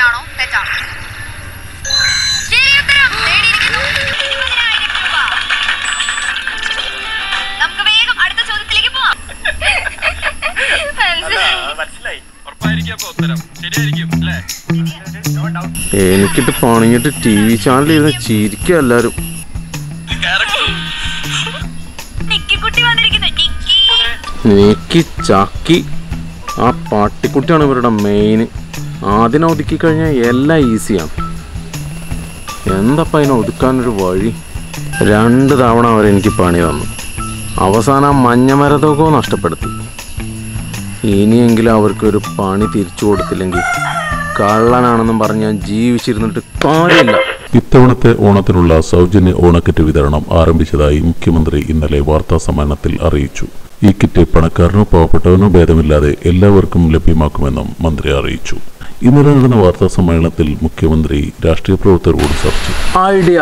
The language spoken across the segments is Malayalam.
ശരിയാണോ തെറ്റാണോ ശരി ഉത്തരം നേടിയിരിക്കുന്നു ഇരുപതിനായിരം രൂപ നമുക്ക് വേഗം അടുത്ത ചോദ്യത്തിലേക്ക് പോവാം മനസ്സിലായി ഉറപ്പായിരിക്കും അപ്പൊ ഉത്തരം ശരിയായിരിക്കും അല്ലേ എനിക്കിട്ട് പണിഞ്ഞിട്ട് ടി വി ചാനലിൽ ഇരുന്ന് ചിരിക്കുക എല്ലാവരും നിക്കിക്കുട്ടി വന്നിരിക്കുന്നു നിക്കി നീക്കി ചാക്കി ആ പട്ടിക്കുട്ടിയാണ് ഇവരുടെ മെയിൻ ആദ്യം ഒതുക്കി കഴിഞ്ഞാൽ എല്ലാം ഈസിയാണ് എന്തപ്പം അതിനെ ഒതുക്കാനൊരു വഴി രണ്ട് തവണ അവരെനിക്ക് പണി തന്നു അവസാനം ആ മഞ്ഞമരതൊക്കെ നഷ്ടപ്പെടുത്തി ഇനിയെങ്കിലും അവർക്കൊരു പണി തിരിച്ചു കൊടുത്തില്ലെങ്കിൽ കള്ളനാണെന്നും പറഞ്ഞ് ഞാൻ ജീവിച്ചിരുന്നിട്ട് കാര്യമില്ല ഇത്തവണത്തെ ഓണത്തിനുള്ള സൗജന്യ ഓണക്കിറ്റ് വിതരണം ആരംഭിച്ചതായി മുഖ്യമന്ത്രി ഇന്നലെ വാർത്താ സമ്മേളനത്തിൽ അറിയിച്ചു ഈ കിറ്റ് പണക്കാരനോ പാവപ്പെട്ടവനോ ഭേദമില്ലാതെ എല്ലാവർക്കും ലഭ്യമാക്കുമെന്നും മന്ത്രി അറിയിച്ചു ഇന്നലെ നടന്ന വാർത്താ സമ്മേളനത്തിൽ മുഖ്യമന്ത്രി രാഷ്ട്രീയ പ്രവർത്തകരോട് ചർച്ച ഐഡിയ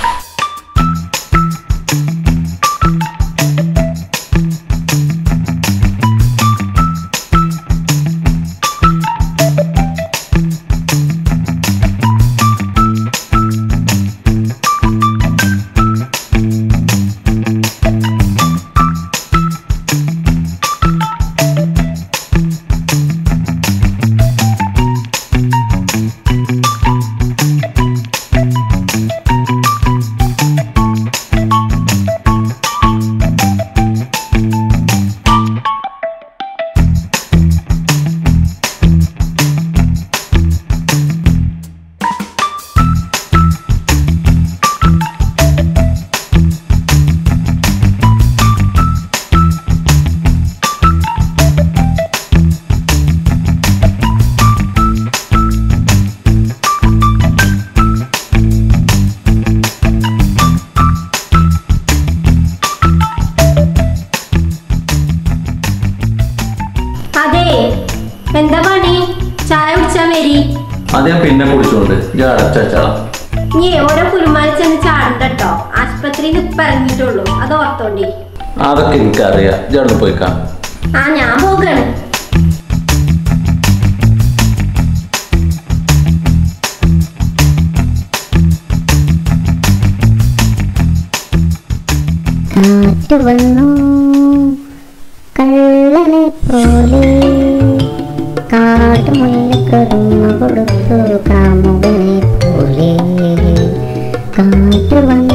അതെ എന്താ പണി ചായ കുടിച്ചാ വരി അത് ഞാൻ പിന്നെ കുടിച്ചോണ്ട് ഞാൻ അടച്ചാളാം നീ ഓരോ കുലുമാലി ചെന്ന് ചാടണ്ടോ ആശുപത്രിയിൽ നിന്ന് ഇപ്പൊ ഇറങ്ങിയിട്ടുള്ളൂ അത് ഓർത്തോണ്ടി അതൊക്കെ എനിക്കറിയാം ഇജാടുന്ന് പോയിക്കാം ആ ഞാൻ പോകാണ് കാറ്റ് വന്നു കള്ളനെ പോലെ കാട്ടുമുല്ലക്കറുമ കൊടുത്തു കാമുകനെ പോലെ കാറ്റ് വന്നു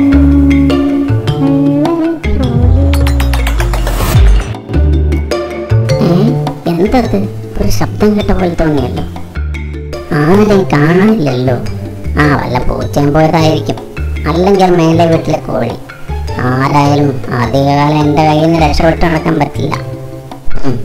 കള്ളനെ പോലെ ഏ, എന്തത് ഒരു ശബ്ദം കേട്ട പോലെ തോന്നിയല്ലോ ആരെയും കാണാനില്ലല്ലോ ആ വല്ല പൂച്ചയും പോയതായിരിക്കും അല്ലെങ്കിൽ മേലെ വീട്ടിലെ കോഴി ആരായാലും അധികകാലം എൻ്റെ കയ്യിൽ നിന്ന് രക്ഷപ്പെട്ട് നടക്കാൻ പറ്റില്ല ഉം.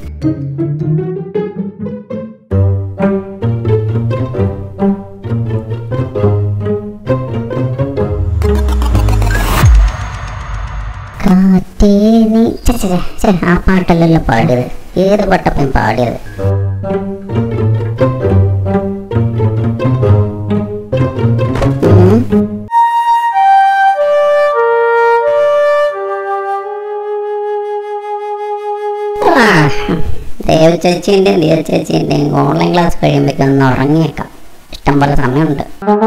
കാറ്റേ നീ ഛെ, ഛെ, ഛെ, ആ പാട്ടല്ലല്ലോ പാടിയത് ഏത് പാട്ടപ്പം പാടിയത് ഉം. ആ, ദേവ ചേച്ചീൻ്റെയും ദീപ ചേച്ചീൻ്റെയും ഓൺലൈൻ ക്ലാസ് കഴിയുമ്പോഴേക്കും ഒന്ന് ഉറങ്ങിയേക്കാം ഇഷ്ടം പോലെ സമയമുണ്ട്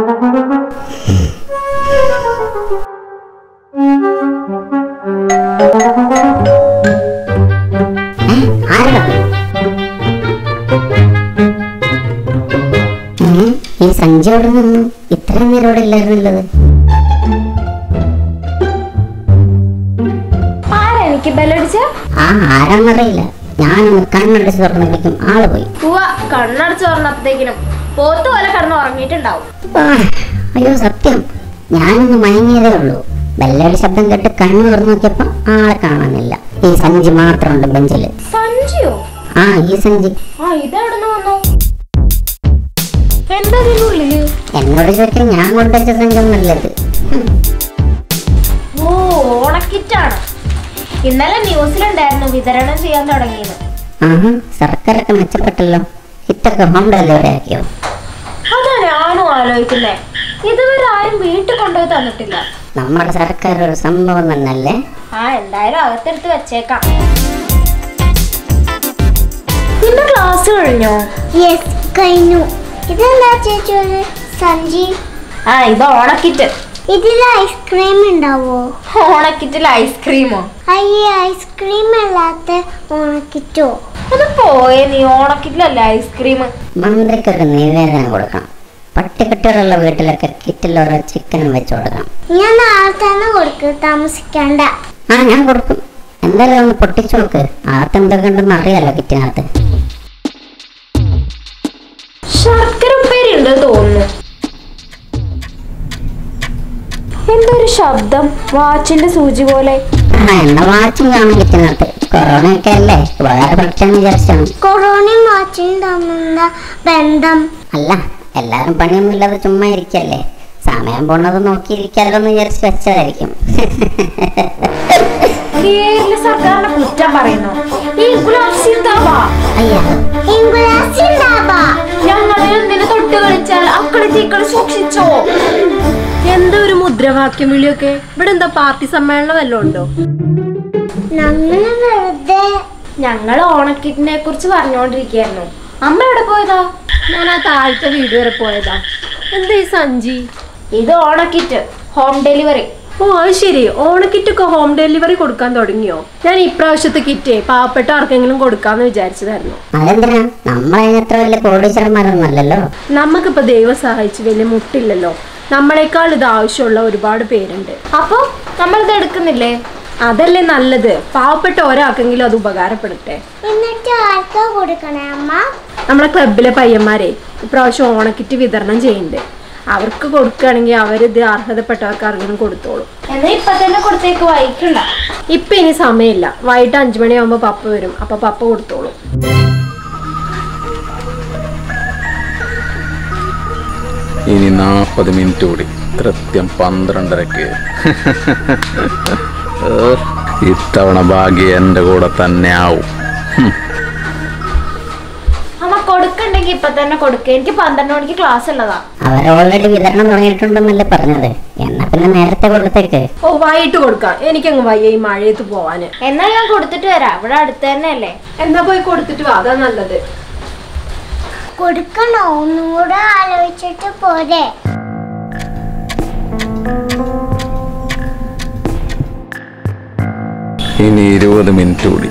ഏ, ആരെടാ? ഏ, ഈ സഞ്ജയ് അവിടെ നിന്നു ഇത്രയും നേരം ഇവിടെ ഇല്ലായിരുന്നുള്ളത് ആരാ എനിക്ക് ബെല്ലടിച്ച ആ ആരാന്നറിയില്ല ഞാനൊന്ന് കണ്ണടച്ച് തുറന്നപ്പോഴേക്കും ആള് പോയി പൂവ കണ്ണടച്ച് തുറന്നപ്പോഴത്തേക്കിനും പോത്ത് പോലെ കിടന്ന് ഉറങ്ങിയിട്ടുണ്ടാവും ആ, അയ്യോ സത്യം ഞാനൊന്ന് മയങ്ങിയതേ ഉള്ളൂ ബെല്ലടി ശബ്ദം കേട്ട് കണ്ണു തുറന്നു നോക്കിയപ്പോ ആളെ കാണാനില്ല ഈ സഞ്ചി മാത്രമുണ്ട് ബെഞ്ചില് സഞ്ജിയോ ആ ഈ സഞ്ചി ആ ഇതെവിടുന്ന് വന്നു എന്താ ഇതിനുള്ളില് എന്നോട് ചോദിക്കാൻ ഞാൻ കൊണ്ടുവച്ച സഞ്ചി ഒന്നല്ലത് ഓ ഓണക്കിറ്റാണ് ഇന്നലെ ന്യൂസിലുണ്ടായിരുന്നു വിതരണം ചെയ്യാൻ തുടങ്ങിയത് ആഹാ സർക്കാരൊക്കെ മെച്ചപ്പെട്ടല്ലോ ഹിറ്റൊക്കെ ഹോം ഡെലിവറി ആക്കിയോ അതാ ഞാനും ആലോചിക്കുന്നേ ഇതുവരെ ആരും വീട്ടിൽ കൊണ്ടുപോയി തന്നിട്ടില്ല നമ്മുടെ സർക്കാർ ഒരു സംഭവം തന്നെയല്ലേ ആ എന്തായാലും അകത്തെടുത്ത് വെച്ചേക്കാം നിന്റെ ക്ലാസ് കഴിഞ്ഞോ യെസ് കഴിഞ്ഞു ഇതെന്താ ചേച്ചി ഒരു സഞ്ചി ആ ഇത് ഓണക്കിറ്റ് ഇതിൽ ഐസ്ക്രീം ഉണ്ടാവോ ഓണക്കിറ്റിൽ ഐസ്ക്രീമോ അയ്യേ ഐസ്ക്രീം അല്ലാത്ത ഉണക്കിറ്റോ അത് പോയേ നീ ഓണക്കിറ്റിലല്ല ഐസ്ക്രീം മന്ത്രിക്കൊക്കെ നിവേദനം കൊടുക്കണം പട്ടിക്കുട്ടികളുള്ള വീട്ടിലൊക്കെ കിറ്റിൽ ഓരോ ചിക്കനും വെച്ച് കൊടുക്കണം ഞാൻ നാളെ തന്നെ കൊടുക്ക് താമസിക്കണ്ട ആ ഞാൻ കൊടുക്കും എന്തായാലും ഒന്ന് പൊട്ടിച്ചു നോക്ക് അകത്ത് എന്തൊക്കെ ഉണ്ടെന്ന് അറിയാലോ കിറ്റിനകത്ത് ശർക്കര ഉപ്പേരി ഉണ്ട് തോന്നുന്നു എന്തൊരു ശബ്ദം വാച്ചിന്റെ സൂചി പോലെ ആ എന്നാ വാച്ചും കാണും കിറ്റിനകത്ത് കൊറോണ ഒക്കെ അല്ലേ ഉപകാരപ്പെടുത്താന്ന് വിചാരിച്ചാണ് കൊറോണയും വാച്ചിനും തമ്മിലുള്ള ബന്ധം അല്ല എല്ലാരും പണിയൊന്നും ഇല്ലാതെ ചുമ്മാ ഇരിക്കല്ലേ സമയം പോണത് നോക്കിയിരിക്കാലോ എന്ന് വിചാരിച്ച് വെച്ചതായിരിക്കും കേരള സർക്കാരിനെ കുറ്റം പറയുന്നു ഈ ഗുലാബ് സിന്ദാബാ അയ്യാ ഇംഗ്ലീഷിണ്ടാവാ ഞങ്ങളെ എന്തിനു തൊട്ട് കളിച്ചാൽ അക്കളി തീക്കളി സൂക്ഷിച്ചോ എന്താ ഒരു മുദ്രാവാക്യം വിളിയൊക്കെ ഇവിടെ എന്താ പാർട്ടി സമ്മേളനം വല്ലതും ഉണ്ടോ നമ്മള് വെറുതെ ഞങ്ങൾ ഓണക്കിറ്റിനെ കുറിച്ച് പറഞ്ഞുകൊണ്ടിരിക്കുകയായിരുന്നു അമ്മ എവിടെ പോയതാ ഞാൻ ആ താഴത്തെ വീട് വരെ പോയതാ എന്താ ഈ സഞ്ചി ഇത് ഓണക്കിറ്റ് ഹോം ഡെലിവറി ഓ അത് ശരി ഓണക്കിറ്റൊക്കെ ഹോം ഡെലിവറി കൊടുക്കാൻ തുടങ്ങിയോ ഞാൻ ഇപ്രാവശ്യത്തെ കിറ്റേ പാവപ്പെട്ട ആർക്കെങ്കിലും കൊടുക്കാന്ന് വിചാരിച്ചതായിരുന്നു അതെന്തിനാ നമ്മളതിനത്ര വലിയ കോടീശ്വരന്മാരൊന്നും അല്ലല്ലോ നമുക്കിപ്പോ ദൈവം സഹായിച്ച് വലിയ മുട്ടില്ലല്ലോ നമ്മളെക്കാൾ ഇത് ആവശ്യമുള്ള ഒരുപാട് പേരുണ്ട് അപ്പൊ നമ്മളിത് എടുക്കുന്നില്ലേ അതല്ലേ നല്ലത് പാവപ്പെട്ട ഒരാൾക്കെങ്കിലും അത് ഉപകാരപ്പെടട്ടെ എന്നിട്ട് ആർക്കാ കൊടുക്കണേ അമ്മ നമ്മളെ ക്ലബിലെ പയ്യന്മാരെ ഇപ്രാവശ്യം ഓണക്കിറ്റ് വിതരണം ചെയ്യുന്നുണ്ട് അവർക്ക് കൊടുക്കുകയാണെങ്കിൽ അവരിത് അർഹതപ്പെട്ടവർക്ക് ആർക്കെങ്കിലും കൊടുത്തോളും എന്നാ ഇപ്പൊ തന്നെ കൊടുത്തേക്ക് വായിക്കണ്ട ഇപ്പൊ ഇനി സമയമില്ല വൈകിട്ട് അഞ്ചു മണിയാകുമ്പോ പപ്പ വരും അപ്പൊ പപ്പ കൊടുത്തോളും ഇനി നാൽപ്പത് മിനിറ്റ് കൂടി കൃത്യം പന്ത്രണ്ടരക്ക് ഏ, ഇത്തവണ ഭാഗ്യം എൻ്റെ കൂടെ തന്നെ ആവും അമ്മ കൊടുക്കണ്ടെങ്കിൽ ഇപ്പൊ തന്നെ കൊടുക്ക എനിക്ക് പന്ത്രണ്ട് മണിക്ക് ക്ലാസ് ഉള്ളതാ അവർ ഓൾറെഡി വിതരണം തുടങ്ങിയിട്ടുണ്ടെന്നല്ലേ പറഞ്ഞത് എന്നാ പിന്നെ നേരത്തെ കൊടുത്തേക്ക് ഓ വൈകിട്ട് കൊടുക്കാം എനിക്കങ്ങ് വയ്യ ഈ മഴയത്ത് പോവാന് എന്നാ ഞാൻ കൊടുത്തിട്ട് വരാം ഇവിടെ അടുത്ത് തന്നെ അല്ലേ എന്നാ പോയി കൊടുത്തിട്ട് വാ അതാ നല്ലത് കൊടുക്കണോ ഒന്നും കൂടെ ആലോചിച്ചിട്ട് പോരെ ഇനി ഇരുപത് മിനിറ്റ് കൂടി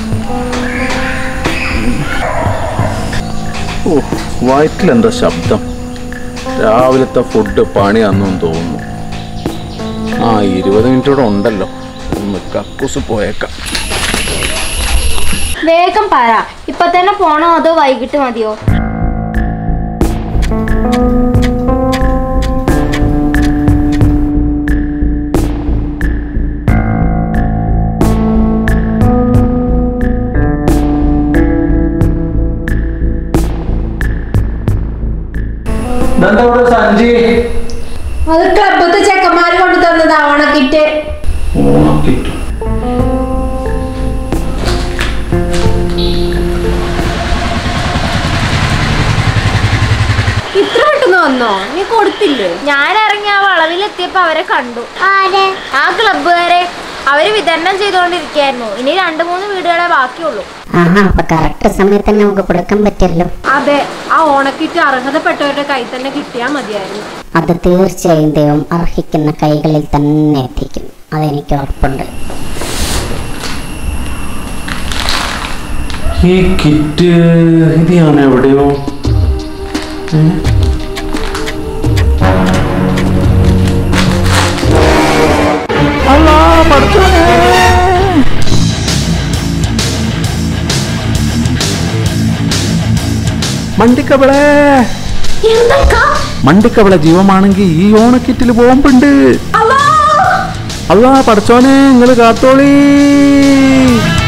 ഓ വയറ്റിലെന്താ ശബ്ദം രാവിലത്തെ ഫുഡ് പണി അന്നും തോന്നുന്നു ആ ഇരുപത് മിനിറ്റ് കൂടെ ഉണ്ടല്ലോ ഒന്ന് കക്കൂസ് പോയേക്കാം വേഗം പറ ഇപ്പൊ തന്നെ പോണോ അതോ വൈകിട്ട് മതിയോ സഞ്ചി അത് ക്ലബത്തെ ചെക്കന്മാര് കൊണ്ടു തന്നതാ ഓണക്കിറ്റ് ഓണക്കിറ്റ് ഇത്ര പെട്ടെന്ന് വന്നോ നീ കൊടുത്തില്ലേ ഞാൻ ഇറങ്ങി ആ വളവിലെത്തിയപ്പോ അവരെ കണ്ടു ആരെ ആ ക്ലബ്ബുകാരെ അവര് വിതരണം ചെയ്തുകൊണ്ടിരിക്കുകയായിരുന്നു ഇനി രണ്ടു മൂന്ന് വീടുകളെ ബാക്കിയുള്ളൂ ആഹാ അപ്പൊ കറക്റ്റ് സമയത്ത് തന്നെ നമുക്ക് കൊടുക്കാൻ പറ്റിയല്ലോ അതെ ആ ഓണക്കിറ്റ് അർഹതപ്പെട്ടവരുടെ കൈ തന്നെ കിട്ടിയാ മതിയായിരുന്നു അത് തീർച്ചയായും ദൈവം അർഹിക്കുന്ന കൈകളിൽ തന്നെ എത്തിക്കും അതെനിക്ക് ഉറപ്പുണ്ട് ഈ കിറ്റ് ഇത് ഞാൻ എവിടെയോ ഏ? അല്ലാ, പടച്ചോനെ. മണ്ടിക്കവളെ മണ്ടിക്കവളെ ജീവമാണെങ്കിൽ ഈ ഓണക്കിറ്റിൽ ബോംബുണ്ട് അല്ലാ പടച്ചോനെ നിങ്ങള് കാത്തോളീ